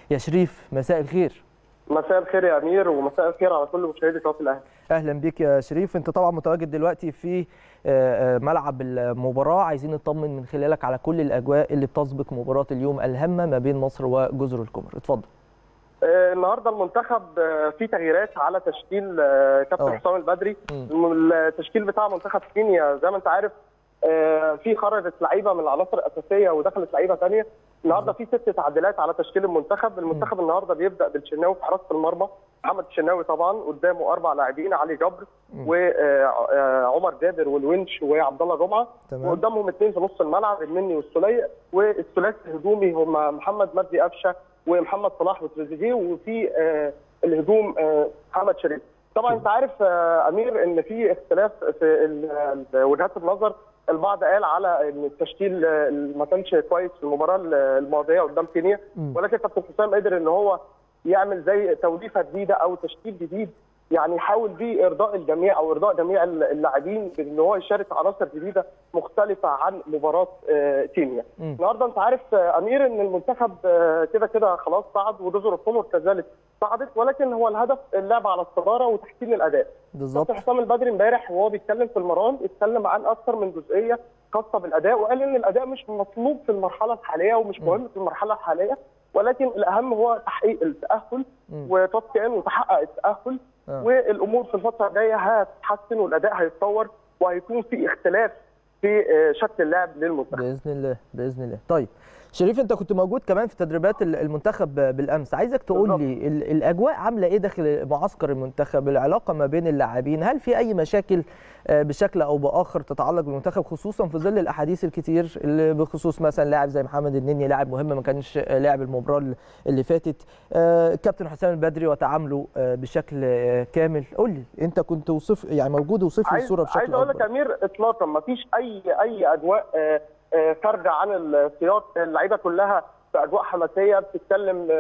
يا شريف مساء الخير مساء الخير يا امير ومساء الخير على كل مشاهدي قناه الاهلي اهلا بيك يا شريف انت طبعا متواجد دلوقتي في ملعب المباراه عايزين نطمن من خلالك على كل الاجواء اللي بتسبق مباراه اليوم الهامه ما بين مصر وجزر القمر اتفضل النهارده المنتخب في تغييرات على تشكيل كابتن حسام البدري التشكيل بتاع منتخب كينيا زي ما انت عارف في خرجت لعيبه من العناصر الاساسيه ودخلت لعيبه ثانيه النهارده في ست تعديلات على تشكيل المنتخب المنتخب النهارده بيبدا بالشناوي في حراسه المرمى محمد الشناوي طبعا قدامه اربع لاعبين علي جبر وعمر جابر والونش وعبد الله جمعه وقدامهم اثنين في نص الملعب النني والسلي والثلاثي الهجومي هم محمد مجدي قفشه ومحمد صلاح وتريزيجيه وفي الهجوم محمد شريف طبعا انت عارف امير ان في اختلاف في وجهات النظر البعض قال على ان التشكيل ما كانش كويس في المباراه الماضيه قدام كينيا ولكن كابتن حسام قدر ان هو يعمل زي توليفه جديده او تشكيل جديد يعني يحاول بيه ارضاء الجميع او ارضاء جميع اللاعبين بان هو يشارك عناصر جديده مختلفه عن مباراه كينيا. النهارده انت عارف امير ان المنتخب كده كده خلاص صعد وجزر القمر كذلك صعدت ولكن هو الهدف اللعب على الصداره وتحسين الاداء. بالظبط. حسام البدري امبارح وهو بيتكلم في المران اتكلم عن اكثر من جزئيه خاصه بالاداء وقال ان الاداء مش مطلوب في المرحله الحاليه ومش مهم في المرحله الحاليه ولكن الاهم هو تحقيق التاهل وتوب كان وتحقق التاهل آه. والامور في الفتره الجايه هتتحسن والاداء هيتطور وهيكون في اختلاف في شكل اللعب للمنتخب باذن الله باذن الله طيب شريف انت كنت موجود كمان في تدريبات المنتخب بالامس عايزك تقول لي الاجواء عامله ايه داخل معسكر المنتخب العلاقه ما بين اللاعبين هل في اي مشاكل بشكل او باخر تتعلق بالمنتخب خصوصا في ظل الاحاديث الكتير اللي بخصوص مثلا لاعب زي محمد النني لاعب مهم ما كانش لاعب المباراه اللي فاتت كابتن حسام البدري وتعامله بشكل كامل قول لي انت كنت وصف يعني موجود وصف لي الصوره بشكل عايز اقول لك امير اطلاقا ما فيش اي اي اجواء خارجه عن السياق اللعيبه كلها في اجواء حماسيه بتتكلم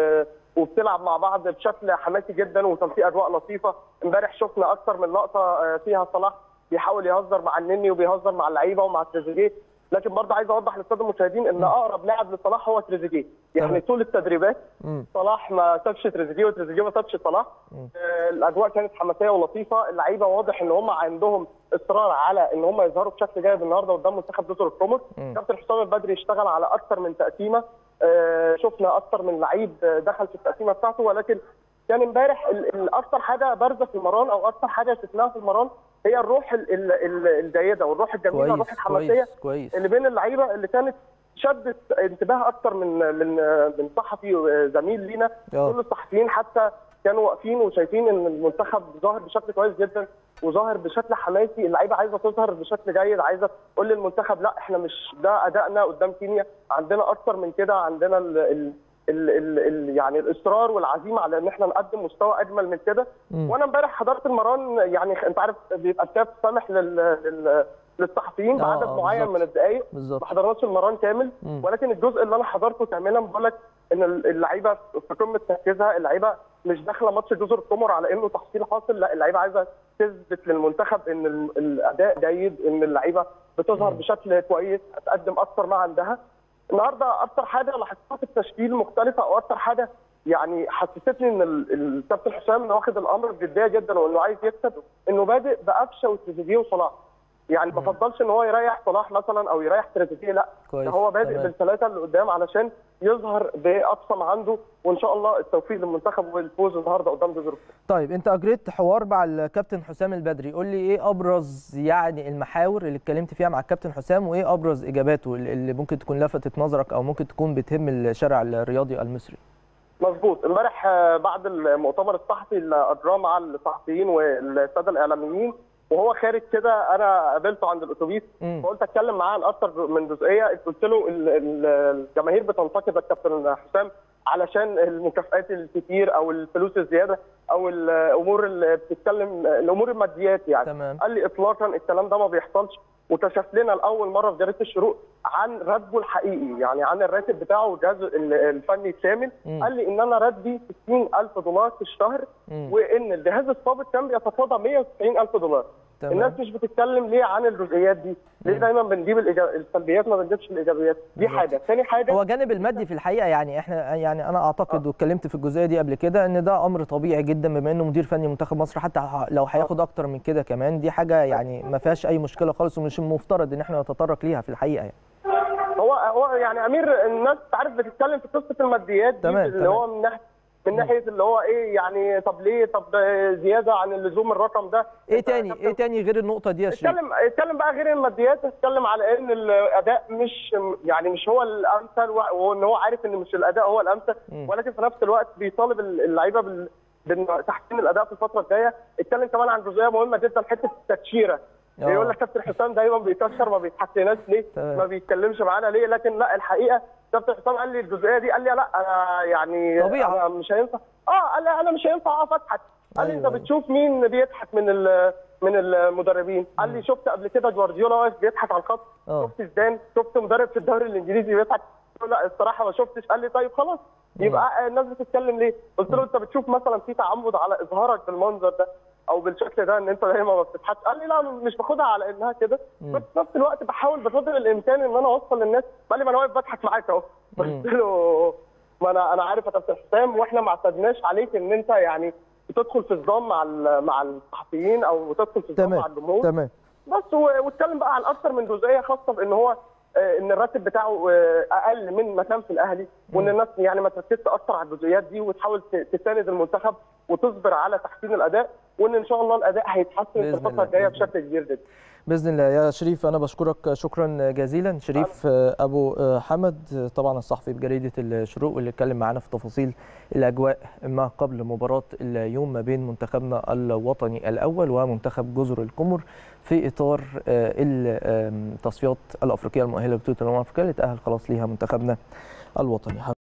وبتلعب مع بعض بشكل حماسي جدا وكان في اجواء لطيفه امبارح شفنا اكثر من لقطه فيها صلاح بيحاول يهزر مع النني وبيهزر مع اللعيبه ومع تريزيجيه لكن برضه عايز اوضح للساده المشاهدين ان اقرب لاعب لصلاح هو تريزيجيه يعني طول التدريبات صلاح ما سابش تريزيجيه وتريزيجيه ما سابش صلاح آه الاجواء كانت حماسيه ولطيفه اللعيبه واضح ان هم عندهم اصرار على ان هم يظهروا بشكل جيد النهارده قدام منتخب جزر القمر كابتن حسام البدري اشتغل على اكثر من تقسيمه آه شفنا اكثر من لعيب دخل في التقسيمه بتاعته ولكن كان امبارح الاكثر حاجه بارزه في المران او اكثر حاجه شفناها في المران هي الروح الجيده والروح الجميله كويس الروح الحماسيه كويس كويس اللي بين اللعيبه اللي كانت شدت انتباه اكتر من من من صحفي زميل لينا كل الصحفيين حتى كانوا واقفين وشايفين ان المنتخب ظاهر بشكل كويس جدا وظاهر بشكل حماسي اللعيبه عايزه تظهر بشكل جيد عايزه تقول للمنتخب لا احنا مش ده ادائنا قدام كينيا عندنا اكتر من كده عندنا ال ال ال ال ال يعني الاصرار والعزيمه على ان احنا نقدم مستوى اجمل من كده وانا امبارح حضرت المران يعني انت عارف بيبقى الكاف سامح لل, لل للصحفيين بعدد آه معين بالزبط. من الدقائق بالظبط ما حضرناش المران كامل مم. ولكن الجزء اللي انا حضرته كاملا بقول لك ان اللعيبه في قمه تركيزها اللعيبه مش داخله ماتش جزر القمر على انه تحصيل حاصل لا اللعيبه عايزه تثبت للمنتخب ان الاداء جيد ان اللعيبه بتظهر مم. بشكل كويس هتقدم اكثر ما عندها النهارده اكثر حاجه لاحظتها في التشكيل مختلفه او اكثر حاجه يعني حسستني ان ال- الكابتن حسام انه واخد الامر بجديه جدا وانه عايز يكسب انه بادئ بقفشه وتريزيجيه وصلاح يعني ما مم. فضلش ان هو يريح صلاح مثلا او يريح تريزيجيه لا كويس ده هو بادئ تمام. بالثلاثه اللي قدام علشان يظهر باقصى ما عنده وان شاء الله التوفيق للمنتخب والفوز النهارده قدام جزر القمر. طيب انت اجريت حوار مع الكابتن حسام البدري قول لي ايه ابرز يعني المحاور اللي اتكلمت فيها مع الكابتن حسام وايه ابرز اجاباته اللي اللي ممكن تكون لفتت نظرك او ممكن تكون بتهم الشارع الرياضي المصري مظبوط امبارح آه، بعد المؤتمر الصحفي اللي اجراه مع الصحفيين والساده الاعلاميين وهو خارج كده انا قابلته عند الاتوبيس مم. فقلت اتكلم معاه عن اكثر من جزئيه قلت له ال- ال- الجماهير بتنتقد الكابتن حسام علشان المكافآت الكتير او الفلوس الزياده او الامور اللي بتتكلم الامور الماديات يعني تمام قال لي اطلاقا الكلام ده ما بيحصلش وكشف لنا لاول مره في جريده الشروق عن راتبه الحقيقي يعني عن الراتب بتاعه والجهاز ال- الفني الكامل مم. قال لي ان انا راتبي 60000 دولار في الشهر مم. وان الجهاز السابق كان بيتفاضى 190000 دولار تمام. الناس مش بتتكلم ليه عن الجزئيات دي ليه دايما بنجيب الإيجا- السلبيات ما بنجيبش الايجابيات دي بالظبط. حاجه ثاني حاجه هو الجانب المادي في الحقيقه يعني احنا يعني انا اعتقد واتكلمت في الجزئيه دي قبل كده ان ده امر طبيعي جدا بما انه مدير فني منتخب مصر حتى ه- لو هياخد اكتر من كده كمان دي حاجه يعني ما فيهاش اي مشكله خالص ومش المفترض ان احنا نتطرق ليها في الحقيقه يعني هو هو يعني امير الناس عارف بتتكلم في قصه الماديات دي تمام، اللي تمام. هو من ناحيه من ناحيه اللي هو ايه يعني طب ليه طب زياده عن اللزوم الرقم ده ايه أنت تاني كابتن ايه تاني غير النقطه دي يا شريف اتكلم اتكلم بقى غير الماديات اتكلم على ان الاداء مش يعني مش هو الامثل وان هو عارف ان مش الاداء هو الامثل مم. ولكن في نفس الوقت بيطالب اللعيبه بال بتحسين الاداء في الفتره الجايه اتكلم كمان عن جزئيه مهمه جدا حته التكشيره آه. يقول لك كابتن حسام دايما بيكشر ما بيتحكيناش ليه تمام. ما بيتكلمش معانا ليه لكن لا الحقيقه كابتن حسام قال لي الجزئيه دي قال لي لا انا يعني طبيعة. انا مش هينفع اه قال لي انا مش هينفع اقف اضحك قال لي أيوة، انت أيوة. بتشوف مين بيضحك من ال- من المدربين قال لي شفت قبل كده جوارديولا واقف بيضحك على الخط آه. شفت زيدان شفت مدرب في الدوري الانجليزي بيضحك قلت له لا الصراحه ما شفتش قال لي طيب خلاص يبقى الناس بتتكلم ليه قلت له انت بتشوف مثلا في تعمد على اظهارك بالمنظر ده او بالشكل ده ان انت دايما ما بتضحكش قال لي لا مش باخدها على انها كده بس في نفس الوقت بحاول بقدر الامكان ان انا اوصل للناس قال لي ما انا واقف بضحك معاك اهو قلت له ما انا انا عارف يا كابتن حسام واحنا ما اعتدناش عليك ان انت يعني بتدخل في صدام مع ال- مع الصحفيين او بتدخل في صدام مع تمام الجمهور تمام بس و- واتكلم بقى عن اكتر من جزئيه خاصه بان هو آه، ان الراتب بتاعه آه، اقل من ما كان في الاهلي وان الناس يعني ما تركزش اكتر على الجزئيات دي وتحاول ت- تساند المنتخب وتصبر على تحسين الاداء وان ان شاء الله الاداء هيتحسن في بإذن الفتره الله، الجايه بإذن بشكل كبير جدا باذن الله يا شريف انا بشكرك شكرا جزيلا شريف ابو حمد طبعا الصحفي بجريده الشروق واللي اتكلم معانا في تفاصيل الاجواء ما قبل مباراه اليوم ما بين منتخبنا الوطني الاول ومنتخب جزر القمر في اطار التصفيات الافريقيه المؤهله لبطوله الامم الافريقيه اللي تاهل خلاص ليها منتخبنا الوطني